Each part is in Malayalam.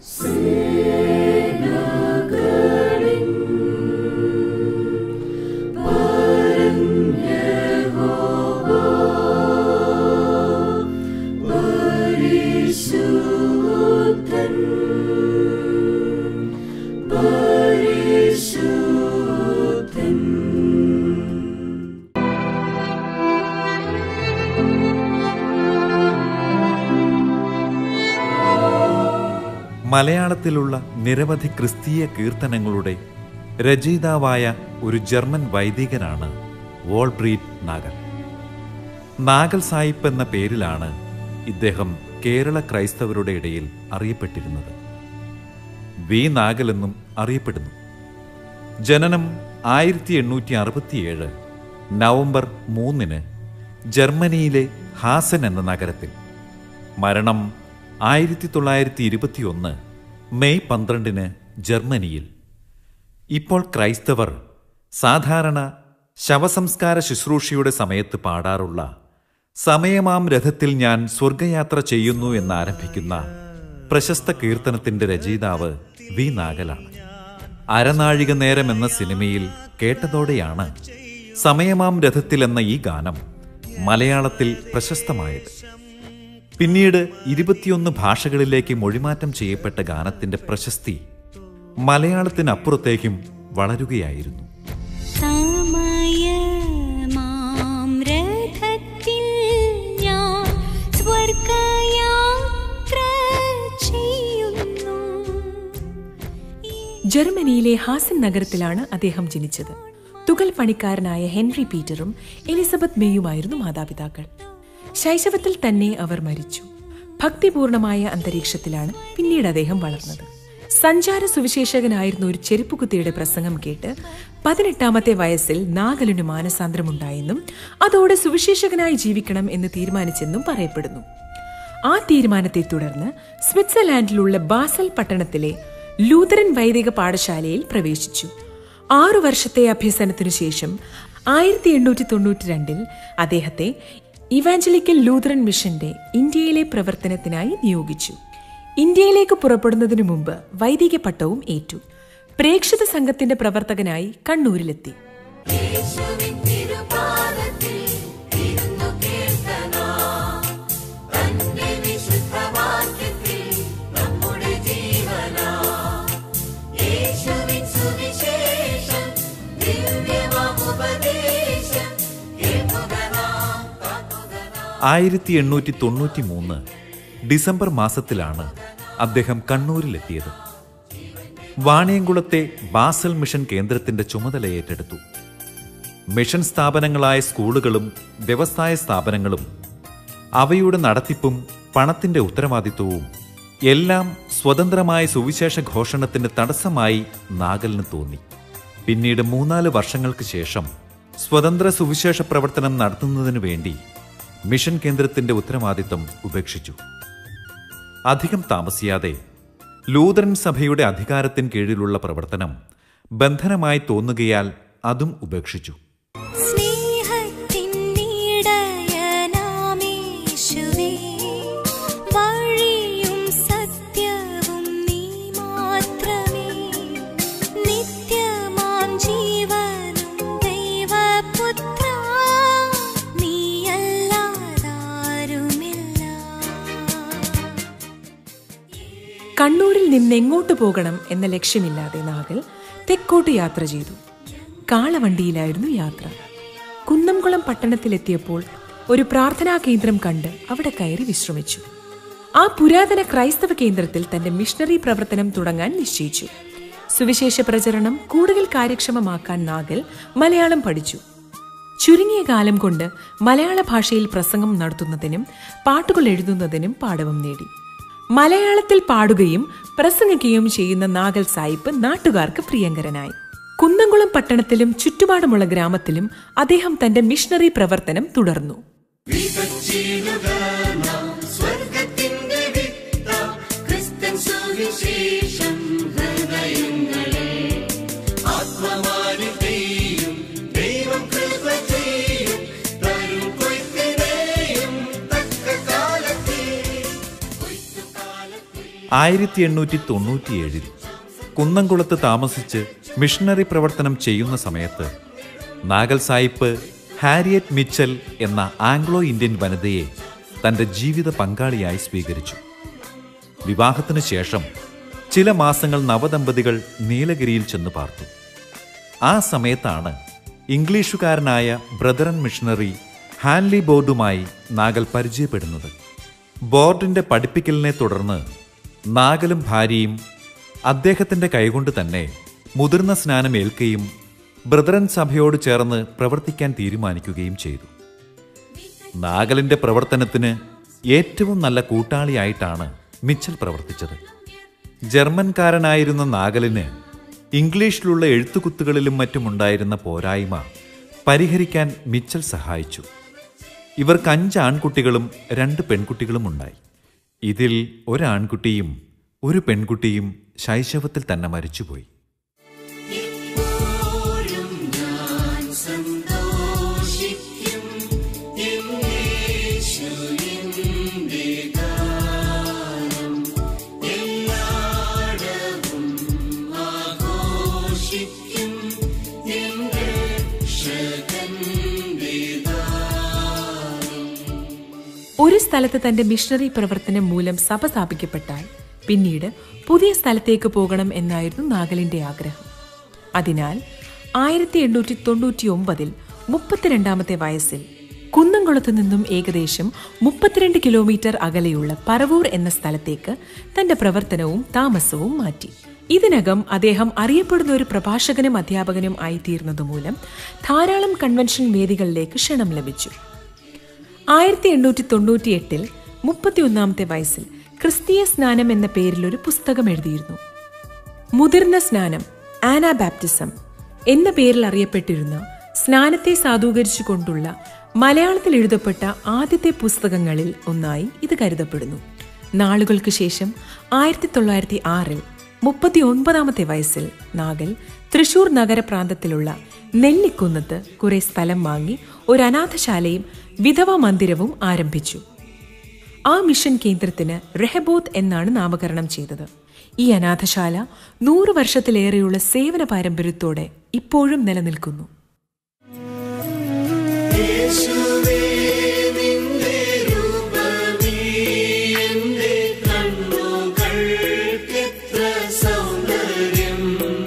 മലയാളത്തിലുള്ള നിരവധി ക്രിസ്തീയ കീർത്തനങ്ങളുടെ രചയിതാവായ ഒരു ജർമ്മൻ വൈദികനാണ് വോൾബ്രീറ്റ് നാഗൽ നാഗൽ സായിപ്പ് എന്ന പേരിലാണ് ഇദ്ദേഹം കേരള ക്രൈസ്തവരുടെ ഇടയിൽ അറിയപ്പെട്ടിരുന്നത് വി നാഗൽ എന്നും അറിയപ്പെടുന്നു ജനനം ആയിരത്തി എണ്ണൂറ്റി അറുപത്തിയേഴ് നവംബർ മൂന്നിന് ജർമ്മനിയിലെ ഹാസൻ എന്ന നഗരത്തിൽ മരണം ആയിരത്തി തൊള്ളായിരത്തി ഇരുപത്തിയൊന്ന് മെയ് പന്ത്രണ്ടിന് ജർമ്മനിയിൽ ഇപ്പോൾ ക്രൈസ്തവർ സാധാരണ ശവസംസ്കാര ശുശ്രൂഷയുടെ സമയത്ത് പാടാറുള്ള സമയമാം രഥത്തിൽ ഞാൻ സ്വർഗയാത്ര ചെയ്യുന്നു എന്നാരംഭിക്കുന്ന പ്രശസ്ത കീർത്തനത്തിന്റെ രചയിതാവ് വി നാഗലാണ് അരനാഴിക നേരം എന്ന സിനിമയിൽ കേട്ടതോടെയാണ് സമയമാം രഥത്തിൽ എന്ന ഈ ഗാനം മലയാളത്തിൽ പ്രശസ്തമായത് പിന്നീട് ഇരുപത്തിയൊന്ന് ഭാഷകളിലേക്ക് മൊഴിമാറ്റം ചെയ്യപ്പെട്ട ഗാനത്തിന്റെ പ്രശസ്തി മലയാളത്തിനപ്പുറത്തേക്കും വളരുകയായിരുന്നു സമയമാം രഥത്തിൽ ഞാൻ സ്വർഗയാത്ര ചെയ്യുന്നു ജർമ്മനിയിലെ ഹാസൻ നഗരത്തിലാണ് അദ്ദേഹം ജനിച്ചത് തുകൽ പണിക്കാരനായ ഹെൻറി പീറ്ററും എലിസബത്ത് മേയുമായിരുന്നു മാതാപിതാക്കൾ ശൈശവത്തിൽ തന്നെ അവർ മരിച്ചു ഭക്തിപൂർണമായ അന്തരീക്ഷത്തിലാണ് പിന്നീട് അദ്ദേഹം വളർന്നത് സഞ്ചാര സുവിശേഷകനായിരുന്ന ഒരു ചെരുപ്പുകുത്തിയുടെ പ്രസംഗം കേട്ട് പതിനെട്ടാമത്തെ വയസ്സിൽ നാഗലിന് മാനസാന്തരമുണ്ടായെന്നും അതോടെ സുവിശേഷകനായി ജീവിക്കണം എന്ന് തീരുമാനിച്ചെന്നും പറയപ്പെടുന്നു ആ തീരുമാനത്തെ തുടർന്ന് സ്വിറ്റ്സർലാൻഡിലുള്ള ബാസൽ പട്ടണത്തിലെ ലൂതറൻ വൈദിക പാഠശാലയിൽ പ്രവേശിച്ചു ആറു വർഷത്തെ അഭ്യസനത്തിനു ശേഷം ആയിരത്തി എണ്ണൂറ്റി തൊണ്ണൂറ്റി രണ്ടിൽ അദ്ദേഹത്തെ ഇവാഞ്ചലിക്കൽ ലൂതറൻ മിഷന്റെ ഇന്ത്യയിലെ പ്രവർത്തനത്തിനായി നിയോഗിച്ചു ഇന്ത്യയിലേക്ക് പുറപ്പെടുന്നതിനു മുമ്പ് വൈദിക പട്ടവും ഏറ്റു പ്രേക്ഷിത സംഘത്തിന്റെ പ്രവർത്തകനായി കണ്ണൂരിലെത്തി യേശുവിൻ തിരുപാദത്തിൽ ഇരുന്നു കേൾക്കണ തന്റെ വിശുദ്ധവാക്യത്തിൽ നമ്മുടെ ജീവന യേശുവിൻ സുവിശേഷം ദിവ്യമാമുപദേശം കേൾക്കുക നാം കാക്കുക നാം ആയിരത്തി എണ്ണൂറ്റി തൊണ്ണൂറ്റി മൂന്ന് ഡിസംബർ മാസത്തിലാണ് അദ്ദേഹം കണ്ണൂരിലെത്തിയത് വാണിയംകുളത്തെ ബാസൽ മിഷൻ കേന്ദ്രത്തിന്റെ ചുമതല ഏറ്റെടുത്തു മിഷൻ സ്ഥാപനങ്ങളായ സ്കൂളുകളും വ്യവസായ സ്ഥാപനങ്ങളും അവയുടെ നടത്തിപ്പും പണത്തിന്റെ ഉത്തരവാദിത്വവും എല്ലാം സ്വതന്ത്രമായ സുവിശേഷ ഘോഷണത്തിന് തടസ്സമായി നാഗലിന് തോന്നി പിന്നീട് മൂന്നാല് വർഷങ്ങൾക്ക് ശേഷം സ്വതന്ത്ര സുവിശേഷ പ്രവർത്തനം നടത്തുന്നതിനു വേണ്ടി മിഷൻ കേന്ദ്രത്തിന്റെ ഉത്തരവാദിത്വം ഉപേക്ഷിച്ചു അധികം താമസിയാതെ ലൂതറൻ സഭയുടെ അധികാരത്തിന് കീഴിലുള്ള പ്രവർത്തനം ബന്ധനമായി തോന്നുകയാൽ അതും ഉപേക്ഷിച്ചു സ്നേഹത്തിൻ നീടയനാമേശുവേ വഴിയും സത്യവും നീ മാത്രമേ നിത്യമാം ജീവനും ദൈവപുത്ര നീയല്ലാതാരുമില്ല കണ്ണൂരിൽ നിന്ന് എങ്ങോട്ട് പോകണം എന്ന ലക്ഷ്യമില്ലാതെ നാഗൽ തെക്കോട്ട് യാത്ര ചെയ്തു കാളവണ്ടിയിലായിരുന്നു യാത്ര കുന്നംകുളം പട്ടണത്തിലെത്തിയപ്പോൾ ഒരു പ്രാർത്ഥനാ കേന്ദ്രം കണ്ട് അവിടെ കയറി വിശ്രമിച്ചു ആ പുരാതന ക്രൈസ്തവ കേന്ദ്രത്തിൽ തന്റെ മിഷണറി പ്രവർത്തനം തുടങ്ങാൻ നിശ്ചയിച്ചു സുവിശേഷ പ്രചരണം കൂടുതൽ കാര്യക്ഷമമാക്കാൻ നാഗൽ മലയാളം പഠിച്ചു ചുരുങ്ങിയ കാലം കൊണ്ട് മലയാള ഭാഷയിൽ പ്രസംഗം നടത്തുന്നതിനും പാട്ടുകൾ എഴുതുന്നതിനും പാഠവും നേടി മലയാളത്തിൽ പാടുകയും പ്രസംഗിക്കുകയും ചെയ്യുന്ന നാഗൽ സായിപ്പ് നാട്ടുകാർക്ക് പ്രിയങ്കരനായി കുന്നംകുളം പട്ടണത്തിലും ചുറ്റുപാടുമുള്ള ഗ്രാമത്തിലും അദ്ദേഹം തന്റെ മിഷണറി പ്രവർത്തനം തുടർന്നു സ്വർഗത്തിന്റെ വിത്താം ക്രിസ്തൻ സുവിശേഷം ഹൃദയങ്ങളെ ആത്മമാരിത്തെയും ദൈവം കൃപ ചെയ്യും തരും കൊയ്ത്തിനെയും തക്ക കാലത്തിൽ ആയിരത്തി എണ്ണൂറ്റി തൊണ്ണൂറ്റിയേഴിൽ കുന്നംകുളത്ത് താമസിച്ച് മിഷണറി പ്രവർത്തനം ചെയ്യുന്ന സമയത്ത് നാഗൽ സായിപ്പ് ഹാരിയറ്റ് മിച്ചൽ എന്ന ആംഗ്ലോ ഇന്ത്യൻ വനിതയെ തന്റെ ജീവിത പങ്കാളിയായി സ്വീകരിച്ചു വിവാഹത്തിന് ശേഷം ചില മാസങ്ങൾ നവദമ്പതികൾ നീലഗിരിയിൽ ചെന്ന് പാർത്തു ആ സമയത്താണ് ഇംഗ്ലീഷുകാരനായ ബ്രദറൻ മിഷണറി ഹാൻലി ബോർഡുമായി നാഗൽ പരിചയപ്പെടുന്നത് ബോർഡിന്റെ പഠിപ്പിക്കലിനെ തുടർന്ന് നാഗലും ഭാര്യയും അദ്ദേഹത്തിന്റെ കൈകൊണ്ട് തന്നെ മുതിർന്ന സ്നാനം ഏൽക്കുകയും ബ്രദറൻ സഭയോട് ചേർന്ന് പ്രവർത്തിക്കാൻ തീരുമാനിക്കുകയും ചെയ്തു നാഗലിന്റെ പ്രവർത്തനത്തിന് ഏറ്റവും നല്ല കൂട്ടാളിയായിട്ടാണ് മിച്ചൽ പ്രവർത്തിച്ചത് ജർമ്മൻകാരനായിരുന്ന നാഗലിന് ഇംഗ്ലീഷിലുള്ള എഴുത്തുകുത്തുകളിലും മറ്റുമുണ്ടായിരുന്ന പോരായ്മ പരിഹരിക്കാൻ മിച്ചൽ സഹായിച്ചു ഇവർക്ക് അഞ്ച് ആൺകുട്ടികളും രണ്ട് പെൺകുട്ടികളും ഉണ്ടായി ഇതിൽ ഒരാൺകുട്ടിയും ഒരു പെൺകുട്ടിയും ശൈശവത്തിൽ തന്നെ മരിച്ചുപോയി ഇപ്പോഴും ഞാൻ സന്തോഷിക്കും എൻ യേശുവിന്റെ ഗാനം എല്ലായിടവും ആഘോഷിക്കും എൻ രക്ഷകന്റെ ദാനം ഒരു സ്ഥലത്ത് തന്റെ മിഷണറി പ്രവർത്തനം മൂലം സഭ സ്ഥാപിക്കപ്പെട്ടാൽ പിന്നീട് പുതിയ സ്ഥലത്തേക്ക് പോകണം എന്നായിരുന്നു നാഗലിന്റെ ആഗ്രഹം അതിനാൽ ആയിരത്തി എണ്ണൂറ്റി തൊണ്ണൂറ്റി ഒമ്പതിൽ മുപ്പത്തിരണ്ടാമത്തെ വയസ്സിൽ കുന്നംകുളത്തു നിന്നും ഏകദേശം മുപ്പത്തിരണ്ട് കിലോമീറ്റർ അകലെയുള്ള പറവൂർ എന്ന സ്ഥലത്തേക്ക് തന്റെ പ്രവർത്തനവും താമസവും മാറ്റി ഇതിനകം അദ്ദേഹം അറിയപ്പെടുന്ന ഒരു പ്രഭാഷകനും അധ്യാപകനും ആയിത്തീർന്നതുമൂലം ധാരാളം കൺവെൻഷൻ വേദികളിലേക്ക് ക്ഷണം ലഭിച്ചു ആയിരത്തി എണ്ണൂറ്റി തൊണ്ണൂറ്റി എട്ടിൽ മുപ്പത്തിയൊന്നാമത്തെ വയസ്സിൽ ക്രിസ്തീയ സ്നാനം എന്ന പേരിൽ ഒരു പുസ്തകം എഴുതിയിരുന്നു മുതിർന്ന സ്നാനം ആന ബാപ്റ്റിസം എന്ന പേരിൽ അറിയപ്പെട്ടിരുന്ന സ്നാനത്തെ സാധൂകരിച്ചുകൊണ്ടുള്ള മലയാളത്തിൽ എഴുതപ്പെട്ട ആദ്യത്തെ പുസ്തകങ്ങളിൽ ഒന്നായി ഇത് കരുതപ്പെടുന്നു നാളുകൾക്ക് ശേഷം ആയിരത്തി തൊള്ളായിരത്തി ആറിൽ മുപ്പത്തി ഒൻപതാമത്തെ വയസ്സിൽ നാഗൽ തൃശൂർ നഗരപ്രാന്തത്തിലുള്ള നെല്ലിക്കുന്നത്ത് കുറെ സ്ഥലം വാങ്ങി ഒരു അനാഥശാലയും വിധവാ മന്ദിരവും ആരംഭിച്ചു ആ മിഷൻ കേന്ദ്രത്തിന് റെഹബോത്ത് എന്നാണ് നാമകരണം ചെയ്തത് ഈ അനാഥശാല നൂറ് വർഷത്തിലേറെയുള്ള സേവന പാരമ്പര്യത്തോടെ ഇപ്പോഴും നിലനിൽക്കുന്നു യേശുവേ നിന്റെ രൂപമേ എന്റെ കണ്ണുകൾക്കെത്ര സൗന്ദര്യം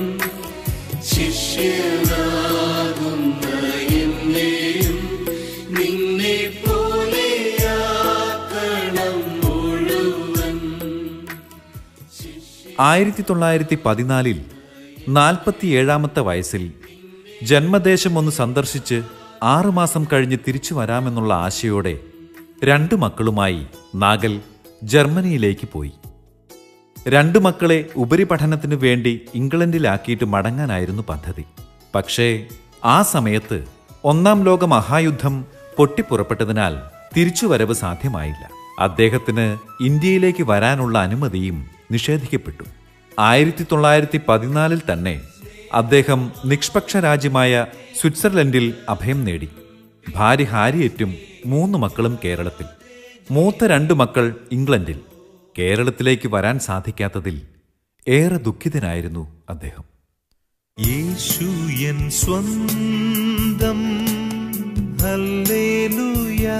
ശിഷ്യനാകുന്ന എന്നെയും നിന്നെ പോലെയാക്കണം മുഴുവൻ ആയിരത്തി തൊള്ളായിരത്തി പതിനാലിൽ നാൽപ്പത്തിയേഴാമത്തെ വയസ്സിൽ ജന്മദേശം ഒന്ന് സന്ദർശിച്ച് ആറുമാസം കഴിഞ്ഞ് തിരിച്ചു വരാമെന്നുള്ള ആശയോടെ രണ്ടു മക്കളുമായി നാഗൽ ജർമ്മനിയിലേക്ക് പോയി രണ്ടു മക്കളെ ഉപരിപഠനത്തിനു വേണ്ടി ഇംഗ്ലണ്ടിലാക്കിയിട്ട് മടങ്ങാനായിരുന്നു പദ്ധതി പക്ഷേ ആ സമയത്ത് ഒന്നാം ലോക മഹായുദ്ധം പൊട്ടിപ്പുറപ്പെട്ടതിനാൽ തിരിച്ചുവരവ് സാധ്യമായില്ല അദ്ദേഹത്തിന് ഇന്ത്യയിലേക്ക് വരാനുള്ള അനുമതിയും നിഷേധിക്കപ്പെട്ടു ആയിരത്തി തൊള്ളായിരത്തി പതിനാലിൽ തന്നെ അദ്ദേഹം നിഷ്പക്ഷ രാജ്യമായ സ്വിറ്റ്സർലൻഡിൽ അഭയം നേടി ഭാര്യ ഹാരിയറ്റും മൂന്ന് മക്കളും കേരളത്തിൽ മൂത്ത രണ്ടു മക്കൾ ഇംഗ്ലണ്ടിൽ കേരളത്തിലേക്ക് വരാൻ സാധിക്കാത്തതിൽ ഏറെ ദുഃഖിതനായിരുന്നു അദ്ദേഹം യേശു എൻ സ്വന്തം ഹല്ലേലൂയാ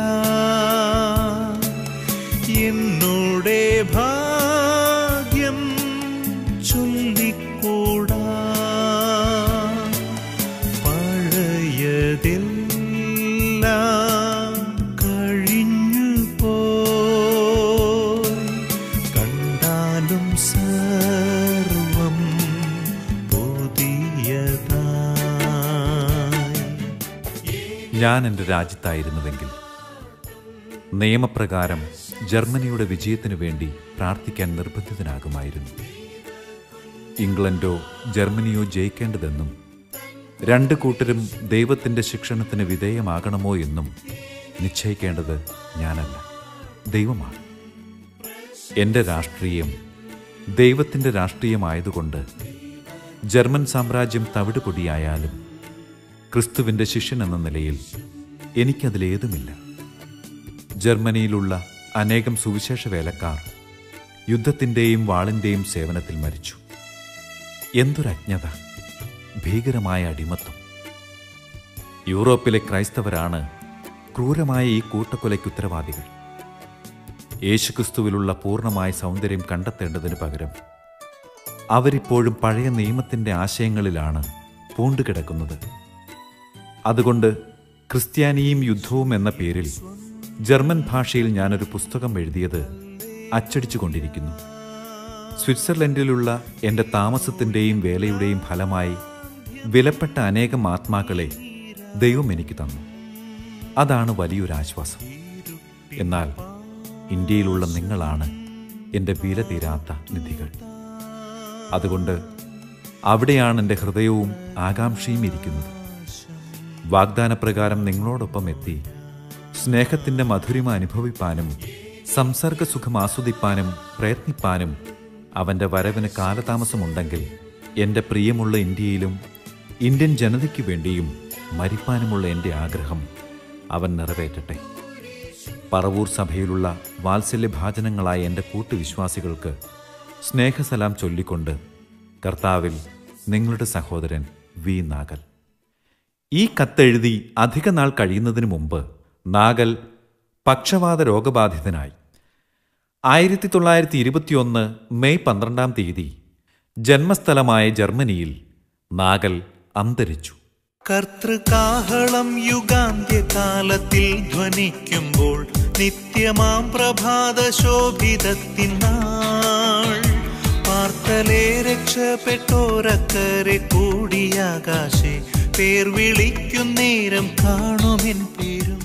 എന്നോടെ ഭാഗ്യം ചൊല്ലിക്കൂടാ പഴയതെല്ലാം കഴിഞ്ഞു പോയി കണ്ടാലും സർവം പുതിയതായി ഞാൻ എൻ്റെ രാജ്യത്തായിരുന്നുവെങ്കിൽ നിയമപ്രകാരം ജർമ്മനിയുടെ വിജയത്തിനു വേണ്ടി പ്രാർത്ഥിക്കാൻ നിർബന്ധിതനാകുമായിരുന്നു ഇംഗ്ലണ്ടോ ജർമ്മനിയോ ജയിക്കേണ്ടതെന്നും രണ്ട് കൂട്ടരും ദൈവത്തിൻ്റെ ശിക്ഷണത്തിന് വിധേയമാകണമോ എന്നും നിശ്ചയിക്കേണ്ടത് ഞാനല്ല ദൈവമാണ് എൻ്റെ രാഷ്ട്രീയം ദൈവത്തിൻ്റെ രാഷ്ട്രീയമായതുകൊണ്ട് ജർമ്മൻ സാമ്രാജ്യം തവിടുപൊടിയായാലും ക്രിസ്തുവിൻ്റെ ശിഷ്യൻ എന്ന നിലയിൽ എനിക്കതിലേതുമില്ല ജർമ്മനിയിലുള്ള അനേകം സുവിശേഷ വേലക്കാർ യുദ്ധത്തിൻ്റെയും വാളിൻ്റെയും സേവനത്തിൽ മരിച്ചു എന്തൊരജ്ഞത ഭീകരമായ അടിമത്വം യൂറോപ്പിലെ ക്രൈസ്തവരാണ് ക്രൂരമായ ഈ കൂട്ടക്കൊലയ്ക്ക് ഉത്തരവാദികൾ യേശുക്രിസ്തുവിലുള്ള പൂർണ്ണമായ സൗന്ദര്യം കണ്ടെത്തേണ്ടതിന് പകരം അവരിപ്പോഴും പഴയ നിയമത്തിൻ്റെ ആശയങ്ങളിലാണ് പൂണ്ടുകിടക്കുന്നത് അതുകൊണ്ട് ക്രിസ്ത്യാനിയും യുദ്ധവും എന്ന പേരിൽ ജർമ്മൻ ഭാഷയിൽ ഞാനൊരു പുസ്തകം എഴുതിയത് അച്ചടിച്ചുകൊണ്ടിരിക്കുന്നു സ്വിറ്റ്സർലൻഡിലുള്ള എൻ്റെ താമസത്തിൻ്റെയും വേലയുടെയും ഫലമായി വിലപ്പെട്ട അനേകം ആത്മാക്കളെ ദൈവം എനിക്ക് തന്നു അതാണ് വലിയൊരാശ്വാസം എന്നാൽ ഇന്ത്യയിലുള്ള നിങ്ങളാണ് എൻ്റെ വില തീരാത്ത നിധികൾ അതുകൊണ്ട് അവിടെയാണ് എൻ്റെ ഹൃദയവും ആകാംക്ഷയും ഇരിക്കുന്നത് വാഗ്ദാനപ്രകാരം നിങ്ങളോടൊപ്പം എത്തി സ്നേഹത്തിൻ്റെ മധുരിമ അനുഭവിപ്പാനും സംസർഗസുഖം ആസ്വദിപ്പാനും പ്രയത്നിപ്പാനും അവൻ്റെ വരവിന് കാലതാമസമുണ്ടെങ്കിൽ എൻ്റെ പ്രിയമുള്ള ഇന്ത്യയിലും ഇന്ത്യൻ ജനതയ്ക്കു വേണ്ടിയും മരിപ്പാനുമുള്ള എൻ്റെ ആഗ്രഹം അവൻ നിറവേറ്റട്ടെ പറവൂർ സഭയിലുള്ള വാത്സല്യഭാചനങ്ങളായ എൻ്റെ കൂട്ടുവിശ്വാസികൾക്ക് സ്നേഹസലാം ചൊല്ലിക്കൊണ്ട് കർത്താവിൽ നിങ്ങളുടെ സഹോദരൻ വി നാഗൽ ഈ കത്തെഴുതി അധിക നാൾ കഴിയുന്നതിന് മുമ്പ് നാഗൽ പക്ഷവാത രോഗബാധിതനായി ആയിരത്തി തൊള്ളായിരത്തി ഇരുപത്തിയൊന്ന് മെയ് പന്ത്രണ്ടാം തീയതി ജന്മസ്ഥലമായ ജർമ്മനിയിൽ നാഗൽ അന്തരിച്ചു കർത്തൃകാഹളം യുഗാന്ത്യകാലത്തിൽ ധ്വനിക്കുമ്പോൾ നിത്യമാം പ്രഭാത ശോഭിതത്തിനാൾ പാർത്തലേ രക്ഷപ്പെട്ടോരക്കരെ കൂടിയാകാശെ പേർ വിളിക്കുന്നേരം കാണുമെൻ പേരും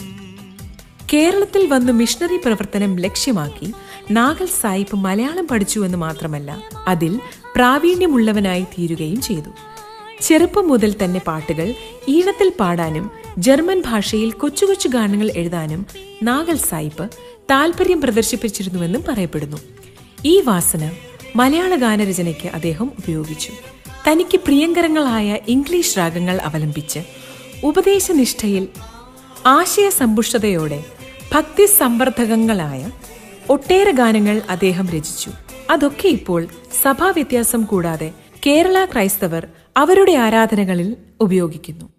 കേരളത്തിൽ വന്ന് മിഷണറി പ്രവർത്തനം ലക്ഷ്യമാക്കി നാഗൽ സായിപ്പ് മലയാളം പഠിച്ചു എന്ന് മാത്രമല്ല അതിൽ പ്രാവീണ്യമുള്ളവനായി തീരുകയും ചെയ്തു ചെറുപ്പം മുതൽ തന്നെ പാട്ടുകൾ ഈണത്തിൽ പാടാനും ജർമ്മൻ ഭാഷയിൽ കൊച്ചു കൊച്ചു ഗാനങ്ങൾ എഴുതാനും നാഗൽ സായിപ്പ് താല്പര്യം പ്രദർശിപ്പിച്ചിരുന്നുവെന്നും പറയപ്പെടുന്നു ഈ വാസന മലയാള ഗാനരചനയ്ക്ക് അദ്ദേഹം ഉപയോഗിച്ചു തനിക്ക് പ്രിയങ്കരങ്ങളായ ഇംഗ്ലീഷ് രാഗങ്ങൾ അവലംബിച്ച് ഉപദേശനിഷ്ഠയിൽ ആശയസമ്പുഷ്ടതയോടെ ഭക്തി സംവർദ്ധകങ്ങളായ ഒട്ടേറെ ഗാനങ്ങൾ അദ്ദേഹം രചിച്ചു അതൊക്കെ ഇപ്പോൾ സഭാവ്യത്യാസം കൂടാതെ കേരള ക്രൈസ്തവർ അവരുടെ ആരാധനകളിൽ ഉപയോഗിക്കുന്നു